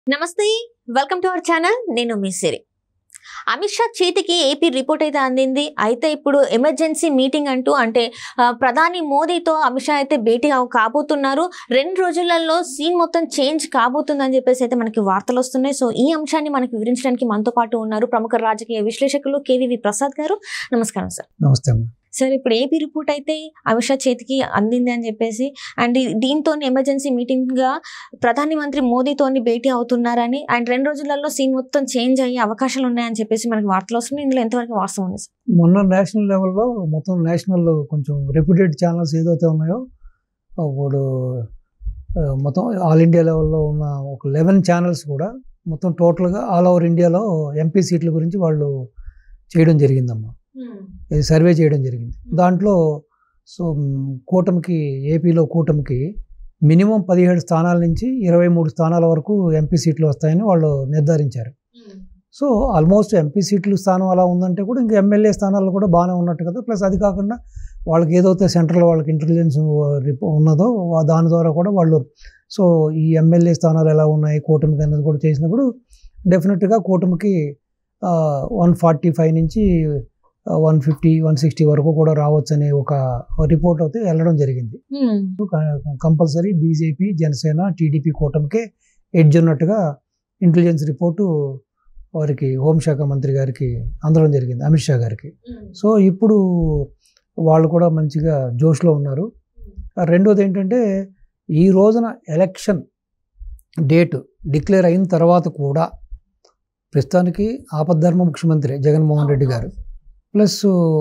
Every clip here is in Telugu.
నమస్తే వెల్కమ్ టు అవర్ ఛానల్ నేను మీ సిరి అమిత్ షా చేతికి ఏపీ రిపోర్ట్ అయితే అందింది అయితే ఇప్పుడు ఎమర్జెన్సీ మీటింగ్ అంటూ అంటే ఆ, ప్రధాని మోదీతో అమిత్ షా అయితే భేటీ అవ- కాబోతున్నారు రెండు రోజులలో సీన్ మొత్తం చేంజ్ కాబోతుందని చెప్పేసి అయితే మనకి వార్తలు వస్తున్నాయి సో ఈ అంశాన్ని మనకి వివరించడానికి మనతో పాటు ఉన్నారు ప్రముఖ రాజకీయ విశ్లేషకులు కేవీవి ప్రసాద్ గారు నమస్కారం సార్ నమస్తే అమ్మ సార్ ఇప్పుడు ఏపీ రిపోర్ట్ అయితే అమిత్ షా చేతికి అందింది అని చెప్పేసి అండ్ దీంతో ఎమర్జెన్సీ మీటింగ్ గా ప్రధాని మంత్రి మోదీతో భేటీ అవుతున్నారని అండ్ రెండు రోజులలో సీన్ మొత్తం చేంజ్ అయ్యే అవకాశాలు ఉన్నాయని చెప్పేసి మనకి వార్తలు వస్తున్నాయి ఇందులో ఎంతవరకు వాస్తవం ఉంది సార్ మొన్న నేషనల్ లెవెల్లో మొత్తం నేషనల్ కొంచెం రెప్యూటెడ్ ఛానల్స్ ఏదైతే ఉన్నాయో ఇప్పుడు ఆ, మొత్తం ఆల్ ఇండియా లెవెల్లో ఉన్న ఒక లెవెన్ ఛానల్స్ కూడా మొత్తం టోటల్గా ఆల్ ఓవర్ ఇండియాలో ఎంపీ సీట్ల గురించి వాళ్ళు చేయడం జరిగిందమ్మా ఇది సర్వే చేయడం జరిగింది దాంట్లో సో మ్, కూటమికి ఏపీలో కూటమికి మినిమం పదిహేడు స్థానాల నుంచి ఇరవై మూడు స్థానాల వరకు ఎంపీ సీట్లు వస్తాయని వాళ్ళు నిర్ధారించారు సో ఆల్మోస్ట్ ఎంపీ సీట్లు స్థానం అలా ఉందంటే కూడా ఇంకా ఎమ్మెల్యే స్థానాలు కూడా బాగానే ఉన్నట్టు కదా ప్లస్ అది కాకుండా వాళ్ళకి ఏదైతే సెంట్రల్ వాళ్ళకి ఇంటెలిజెన్స్ ఉన్నదో వా- దాని ద్వారా కూడా వాళ్ళు సో ఈ ఎమ్మెల్యే స్థానాలు ఎలా ఉన్నాయి కూటమికి అన్నది కూడా చేసినప్పుడు డెఫినెట్గా కూటమికి వన్ ఫార్టీ ఫైవ్ నుంచి వన్ ఫిఫ్టీ వన్ సిక్స్టీ వరకు కూడా రావచ్చు అనే ఒక రిపోర్ట్ అయితే వెళ్ళడం జరిగింది కంపల్సరీ బీజేపీ జనసేన టీడీపీ కూటమికే ఎడ్జ్ ఉన్నట్టుగా ఇంటెలిజెన్స్ రిపోర్టు వారికి హోంశాఖ మంత్రి గారికి అందడం జరిగింది అమిత్ షా గారికి సో ఇప్పుడు వాళ్ళు కూడా మంచిగా జోష్లో ఉన్నారు ఆ రెండోది ఏంటంటే ఈ రోజున ఎలక్షన్ డేట్ డిక్లేర్ అయిన తర్వాత కూడా ప్రస్తుతానికి ఆపద్ధర్మ ముఖ్యమంత్రి జగన్మోహన్ రెడ్డి గారు ప్లస్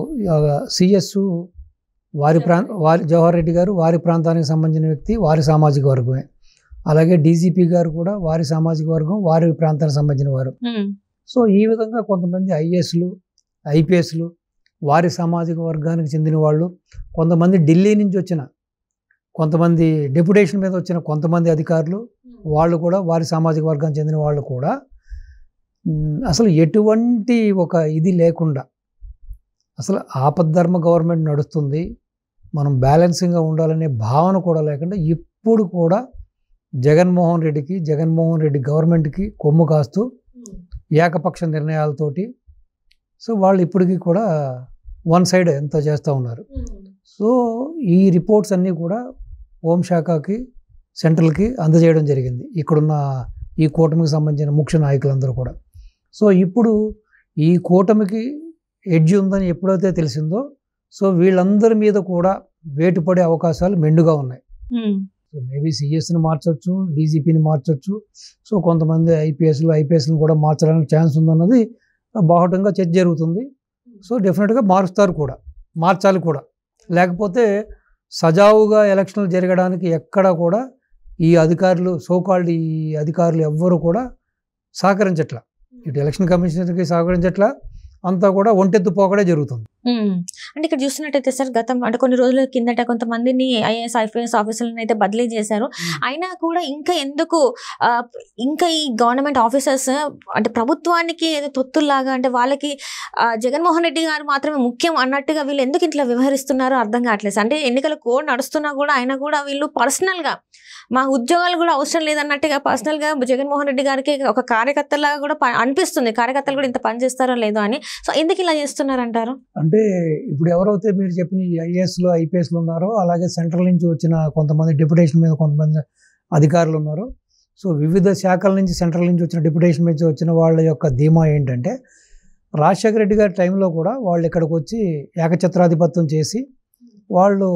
సిఎస్ వారి ప్రాంత వారి జవహర్ రెడ్డి గారు వారి ప్రాంతానికి సంబంధించిన వ్యక్తి వారి సామాజిక వర్గమే అలాగే డీజీపీ గారు కూడా వారి సామాజిక వర్గం వారి ప్రాంతానికి సంబంధించిన వారు సో ఈ విధంగా కొంతమంది ఐఏఎస్లు ఐపీఎస్లు వారి సామాజిక వర్గానికి చెందిన వాళ్ళు కొంతమంది ఢిల్లీ నుంచి వచ్చిన కొంతమంది డెప్యుటేషన్ మీద వచ్చిన కొంతమంది అధికారులు వాళ్ళు కూడా వారి సామాజిక వర్గానికి చెందిన వాళ్ళు కూడా మ్, అసలు ఎటువంటి ఒక ఇది లేకుండా అసలు ఆపద్ధర్మ గవర్నమెంట్ నడుస్తుంది మనం బ్యాలెన్సింగ్గా ఉండాలనే భావన కూడా లేకుండా ఇప్పుడు కూడా జగన్మోహన్ రెడ్డికి జగన్మోహన్ రెడ్డి గవర్నమెంట్కి కొమ్ము కాస్తూ ఏకపక్ష నిర్ణయాలతోటి సో వాళ్ళు ఇప్పటికీ కూడా వన్ సైడ్ ఎంత చేస్తూ ఉన్నారు సో ఈ రిపోర్ట్స్ అన్నీ కూడా హోంశాఖకి సెంట్రల్కి అందజేయడం జరిగింది ఇక్కడున్న ఈ కూటమికి సంబంధించిన ముఖ్య నాయకులందరూ కూడా సో ఇప్పుడు ఈ కూటమికి ఎడ్జ్ ఉందని ఎప్పుడైతే తెలిసిందో సో వీళ్ళందరి మీద కూడా వేటు పడే అవకాశాలు మెండుగా ఉన్నాయి సో మేబీ సిఎస్ని మార్చొచ్చు డీజీపీని మార్చొచ్చు సో కొంతమంది ఐపీఎస్లు ఐపీఎస్ని కూడా మార్చడానికి ఛాన్స్ ఉందన్నది బాహటంగా చర్చ జరుగుతుంది సో డెఫినెట్గా మారుస్తారు కూడా మార్చాలి కూడా లేకపోతే సజావుగా ఎలక్షన్లు జరగడానికి ఎక్కడ కూడా ఈ అధికారులు సోకాల్డ్ ఈ అధికారులు ఎవ్వరు కూడా సహకరించట్ల ఇటు ఎలక్షన్ కమిషనర్కి సహకరించట్ల అంతా కూడా ఒంటెత్తు పోకడే జరుగుతుంది మ్మ్. అంటే ఇక్కడ చూసినట్టయితే సార్ గతం అంటే కొన్ని రోజుల కిందట కొంతమందిని ఐఏఎస్ ఐపీఎస్ ఆఫీసర్లను అయితే బదిలీ చేశారు అయినా కూడా ఇంకా ఎందుకు ఆ, ఇంకా ఈ గవర్నమెంట్ ఆఫీసర్స్ అంటే ప్రభుత్వానికి ఏదో తొత్తుల్లాగా అంటే వాళ్ళకి ఆ, జగన్మోహన్ రెడ్డి గారు మాత్రమే ముఖ్యం అన్నట్టుగా వీళ్ళు ఎందుకు ఇట్లా వ్యవహరిస్తున్నారో అర్థం కావట్లేదు సార్. అంటే ఎన్నికల కోడ్ నడుస్తున్నా కూడా అయినా కూడా వీళ్ళు పర్సనల్ గా మా ఉద్యోగాలు కూడా అవసరం లేదన్నట్టుగా పర్సనల్ గా జగన్మోహన్ రెడ్డి గారికి ఒక కార్యకర్తలాగా కూడా ప- అనిపిస్తుంది కార్యకర్తలు కూడా ఇంత పని చేస్తారో లేదో అని సో ఎందుకు ఇలా చేస్తున్నారంటారు అంటే ఇప్పుడు ఎవరైతే మీరు చెప్పిన ఈ ఐఏఎస్లు ఐపీఎస్లు ఉన్నారో అలాగే సెంట్రల్ నుంచి వచ్చిన కొంతమంది డిప్యుటేషన్ మీద కొంతమంది అధికారులు ఉన్నారు సో వివిధ శాఖల నుంచి సెంట్రల్ నుంచి వచ్చిన డిప్యుటేషన్ మీద వచ్చిన వాళ్ళ యొక్క ధీమా ఏంటంటే రాజశేఖర రెడ్డి గారి టైంలో కూడా వాళ్ళు ఇక్కడికి వచ్చి ఏకఛత్రాధిపత్యం చేసి వాళ్ళు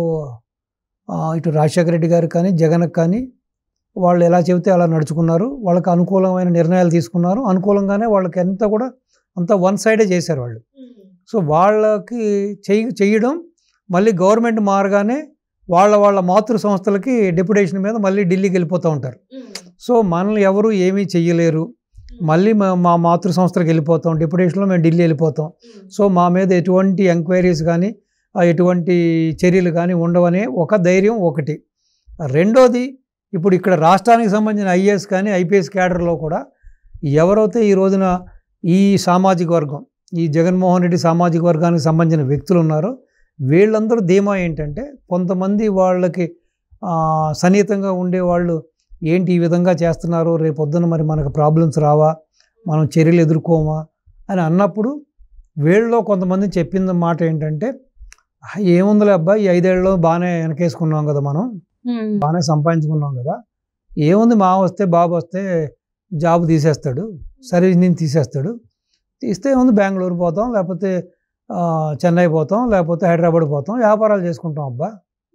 ఆ, ఇటు రాజశేఖర రెడ్డి గారికి కానీ జగన్కి కానీ వాళ్ళు ఎలా చెబితే అలా నడుచుకున్నారు వాళ్ళకి అనుకూలమైన నిర్ణయాలు తీసుకున్నారు అనుకూలంగానే వాళ్ళకి అంతా కూడా అంతా వన్ సైడే చేశారు వాళ్ళు సో వాళ్ళకి చెయ్యి చెయ్యడం మళ్ళీ గవర్నమెంట్ మారగానే వాళ్ళ వాళ్ళ మాతృ సంస్థలకి డెప్యుటేషన్ మీద మళ్ళీ ఢిల్లీకి వెళ్ళిపోతూ ఉంటారు సో మనల్ని ఎవరు ఏమీ చెయ్యలేరు మళ్ళీ మా మా మాతృ సంస్థలకు వెళ్ళిపోతాం డెప్యుటేషన్లో మేము ఢిల్లీ వెళ్ళిపోతాం సో మా మీద ఎటువంటి ఎంక్వైరీస్ కానీ ఆ ఎటువంటి చర్యలు కానీ ఉండవనే ఒక ధైర్యం ఒకటి రెండోది ఇప్పుడు ఇక్కడ రాష్ట్రానికి సంబంధించిన ఐఏఎస్ కానీ ఐపీఎస్ క్యాడర్లో కూడా ఎవరైతే ఈ రోజున ఈ సామాజిక వర్గం ఈ జగన్మోహన్ రెడ్డి సామాజిక వర్గానికి సంబంధించిన వ్యక్తులు ఉన్నారో వీళ్ళందరూ ధీమా ఏంటంటే కొంతమంది వాళ్ళకి ఆ, సన్నిహితంగా ఉండే వాళ్ళు ఏంటి ఈ విధంగా చేస్తున్నారు రేపు పొద్దున మరి మనకు ప్రాబ్లమ్స్ రావా మనం చర్యలు ఎదుర్కోమా అని అన్నప్పుడు వీళ్ళలో కొంతమంది చెప్పిన మాట ఏంటంటే "ఆ, ఏముందిలే అబ్బా ఈ ఐదేళ్ళలో బాగానే వెనకేసుకున్నాం కదా మనం ఉమ్, బాగానే సంపాదించుకున్నాం కదా ఏముంది మా వస్తే బాబు వస్తే జాబ్ తీసేస్తాడు సర్వీస్ నుంచి తీసేస్తాడు తీస్తే ఏముంది బెంగళూరు పోతాం లేకపోతే ఆ, చెన్నై పోతాం లేకపోతే హైదరాబాద్ పోతాం వ్యాపారాలు చేసుకుంటాం అబ్బా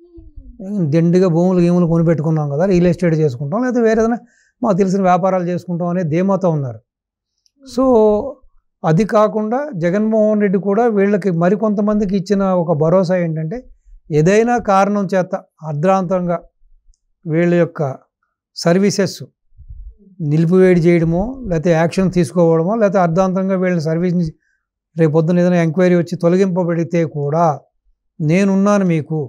దిండిగా భూములు గీములు కొనిపెట్టుకున్నాం కదా రియల్ ఎస్టేట్ చేసుకుంటాం లేదా వేరే ఏదైనా మాకు తెలిసిన వ్యాపారాలు చేసుకుంటాం అనే ధీమాతో ఉన్నారు సో అది కాకుండా జగన్మోహన్ రెడ్డి కూడా వీళ్ళకి మరికొంతమందికి ఇచ్చిన ఒక భరోసా ఏంటంటే ఏదైనా కారణం చేత అర్ధాంతంగా వీళ్ళ యొక్క సర్వీసెస్ నిలిపివేడి చేయడమో లేకపోతే యాక్షన్ తీసుకోవడమో లేకపోతే అర్ధాంతంగా వీళ్ళ సర్వీస్ని రేపు పొద్దున ఏదైనా ఎంక్వైరీ వచ్చి తొలగింపబడితే కూడా నేనున్నాను మీకు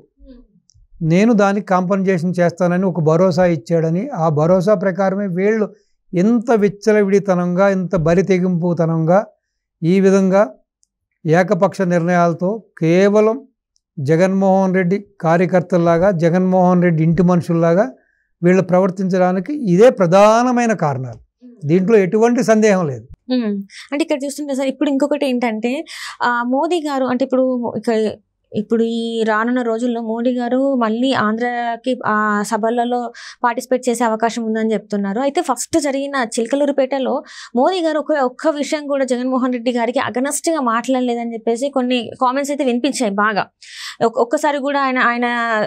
నేను దానికి కాంపన్సేషన్ చేస్తానని ఒక భరోసా ఇచ్చాడని ఆ భరోసా ప్రకారమే వీళ్ళు ఎంత విచ్చలవిడితనంగా ఇంత బరి తెగింపుతనంగా ఈ విధంగా ఏకపక్ష నిర్ణయాలతో కేవలం జగన్మోహన్ రెడ్డి కార్యకర్తల్లాగా జగన్మోహన్ రెడ్డి ఇంటి మనుషుల్లాగా వీళ్ళు ప్రవర్తించడానికి ఇదే ప్రధానమైన కారణాలు దీంట్లో ఎటువంటి సందేహం లేదు ఉమ్. అంటే ఇక్కడ చూస్తుంటే సార్ ఇప్పుడు ఇంకొకటి ఏంటంటే ఆ మోదీ గారు అంటే ఇప్పుడు ఇక్కడ ఇప్పుడు ఈ రానున్న రోజుల్లో మోడీ గారు మళ్ళీ ఆంధ్రాకి ఆ సభలలో పార్టిసిపేట్ చేసే అవకాశం ఉందని చెప్తున్నారు అయితే ఫస్ట్ జరిగిన చిలకలూరుపేటలో మోదీ గారు ఒక ఒక్క విషయం కూడా జగన్మోహన్ రెడ్డి గారికి అగనెస్ట్గా మాట్లాడలేదని చెప్పేసి కొన్ని కామెంట్స్ అయితే వినిపించాయి బాగా ఒక్- ఒక్కసారి కూడా ఆయన ఆయన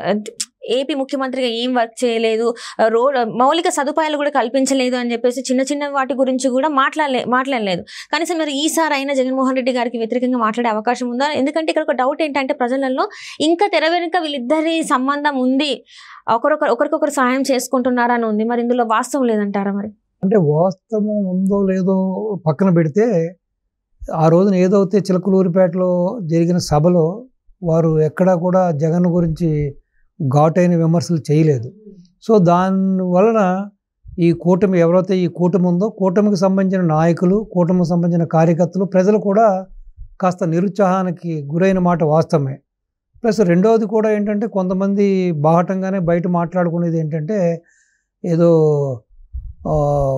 ఏపీ ముఖ్యమంత్రిగా ఏం వర్క్ చేయలేదు రోడ్ మౌలిక సదుపాయాలు కూడా కల్పించలేదు అని చెప్పేసి చిన్న చిన్న వాటి గురించి కూడా మాట్లాడలే మాట్లాడలేదు కనీసం మరి ఈసారి అయినా జగన్మోహన్ రెడ్డి గారికి వ్యతిరేకంగా మాట్లాడే అవకాశం ఉందా ఎందుకంటే ఇక్కడ ఒక డౌట్ ఏంటంటే ప్రజలలో ఇంకా తెర వెనుక వీళ్ళిద్దరి సంబంధం ఉంది ఒకరొకరు ఒకరికొకరు సాయం చేసుకుంటున్నారా అని ఉంది మరి ఇందులో వాస్తవం లేదంటారా మరి అంటే వాస్తవం ఉందో లేదో పక్కన పెడితే ఆ రోజున ఏదైతే చిలకలూరిపేటలో జరిగిన సభలో వారు ఎక్కడా కూడా జగన్ గురించి ఘాటైన విమర్శలు చేయలేదు సో దాని వలన ఈ కూటమి ఎవరైతే ఈ కూటమి ఉందో కూటమికి సంబంధించిన నాయకులు కూటమికి సంబంధించిన కార్యకర్తలు ప్రజలు కూడా కాస్త నిరుత్సాహానికి గురైన మాట వాస్తవమే ప్లస్ రెండవది కూడా ఏంటంటే కొంతమంది బాహటంగానే బయట మాట్లాడుకునేది ఏంటంటే ఏదో ఆ,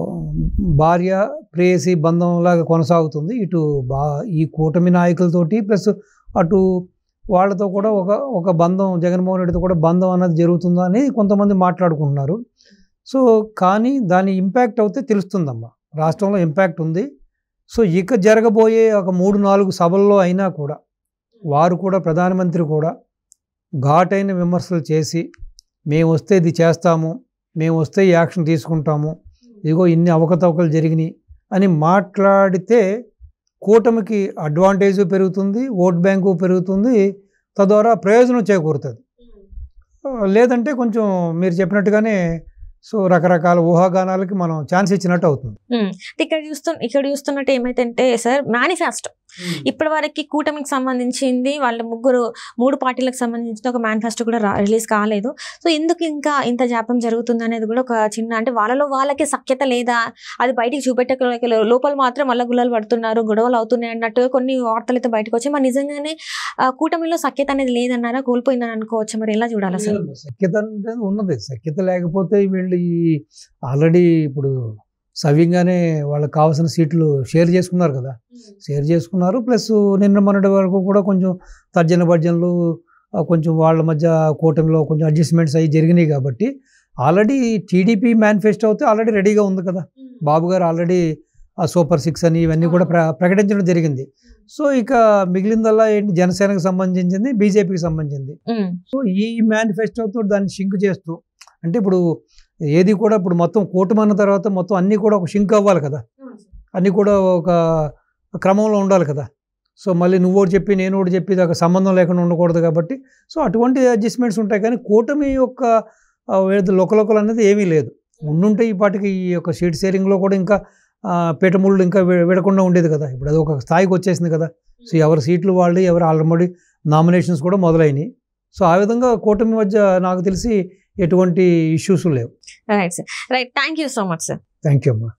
భార్య ప్రేయసి బంధంలాగా కొనసాగుతుంది ఇటు బా ఈ కూటమి నాయకులతోటి ప్లస్ అటు వాళ్ళతో కూడా ఒక ఒక బంధం జగన్మోహన్ రెడ్డితో కూడా బంధం అన్నది జరుగుతుందా అని కొంతమంది మాట్లాడుకుంటున్నారు సో కానీ దాని ఇంపాక్ట్ అయితే తెలుస్తుందమ్మా రాష్ట్రంలో ఇంపాక్ట్ ఉంది సో ఇక జరగబోయే ఒక మూడు నాలుగు సభల్లో అయినా కూడా వారు కూడా ప్రధానమంత్రి కూడా ఘాటైన విమర్శలు చేసి మేము వస్తే ఇది చేస్తాము మేము వస్తే ఈ యాక్షన్ తీసుకుంటాము ఇదిగో ఇన్ని అవకతవకలు జరిగినాయి అని మాట్లాడితే కూటమికి అడ్వాంటేజ్ పెరుగుతుంది ఓట్ బ్యాంకు పెరుగుతుంది తద్వారా ప్రయోజనం చేకూరుతుంది ఆ, లేదంటే కొంచెం మీరు చెప్పినట్టుగానే సో రకరకాల ఊహాగానాలకి మనం ఛాన్స్ ఇచ్చినట్టు అవుతుంది ఇక్కడ చూస్తు ఇక్కడ చూస్తున్నట్టు ఏమైతే సార్ మేనిఫెస్టో ఇప్పటి వరకు కూటమికి సంబంధించింది వాళ్ళ ముగ్గురు మూడు పార్టీలకు సంబంధించిన ఒక మేనిఫెస్టో కూడా రిలీజ్ కాలేదు సో ఎందుకు ఇంకా ఇంత జాప్యం జరుగుతుంది అనేది కూడా ఒక చిన్న అంటే వాళ్ళలో వాళ్ళకి సఖ్యత లేదా అది బయటికి చూపెట్టక లోపల మాత్రం మళ్ళీ గుల్లలు పడుతున్నారు గొడవలు అవుతున్నాయి అన్నట్టుగా కొన్ని వార్తలు అయితే బయటకు వచ్చాయి మరి నిజంగానే ఆ, కూటమిలో సఖ్యత అనేది లేదన్నారా కోల్పోయిందని అనుకోవచ్చు మరి ఎలా చూడాలి అసలు సఖ్యత అంటే ఉన్నది సఖ్యత లేకపోతే వీళ్ళు ఈ ఆల్రెడీ ఇప్పుడు సవ్యంగానే వాళ్ళకి కావాల్సిన సీట్లు షేర్ చేసుకున్నారు కదా షేర్ చేసుకున్నారు ప్లస్ నిన్న మొన్నటి వరకు కూడా కొంచెం తర్జన భర్జనలు ఆ, కొంచెం వాళ్ళ మధ్య కూటమిలో కొంచెం అడ్జస్ట్మెంట్స్ అవి జరిగినాయి కాబట్టి ఆల్రెడీ టీడీపీ మేనిఫెస్టో అయితే ఆల్రెడీ రెడీగా ఉంది కదా బాబు గారు ఆల్రెడీ ఆ సూపర్ సిక్స్ అని ఇవన్నీ కూడా ప్ర ప్రకటించడం జరిగింది సో ఇక మిగిలిందల్లా ఏంటి జనసేనకు సంబంధించింది బీజేపీకి సంబంధించింది ఉమ్, సో ఈ మేనిఫెస్టోతో దాన్ని షింక్ చేస్తూ అంటే ఇప్పుడు ఏది కూడా ఇప్పుడు మొత్తం కూటమి అన్న తర్వాత మొత్తం అన్నీ కూడా ఒక షింక్ అవ్వాలి కదా అన్నీ కూడా ఒక క్రమంలో ఉండాలి కదా సో మళ్ళీ నువ్వు ఒకటి చెప్పి నేను ఒకటి చెప్పి ఇది ఒక సంబంధం లేకుండా ఉండకూడదు కాబట్టి సో అటువంటి అడ్జస్ట్మెంట్స్ ఉంటాయి కానీ కూటమి యొక్క ఆ, వేద లొకలొకలు అనేది ఏమీ లేదు ఉండుంటే ఈ పాటికి ఈ యొక్క సీట్ షేరింగ్లో కూడా ఇంకా ఆ, పీఠముళ్ళు ఇంకా వి- విడకుండా ఉండేది కదా ఇప్పుడు అది ఒక స్థాయికి వచ్చేసింది కదా సో ఎవరి సీట్లు వాళ్ళు ఎవరు ఆల్రెడీ నామినేషన్స్ కూడా మొదలైనవి సో ఆ విధంగా కూటమి మధ్య నాకు తెలిసి ఎటువంటి ఇష్యూస్ లేవు right sir right thank you so much sir thank you అమ్మా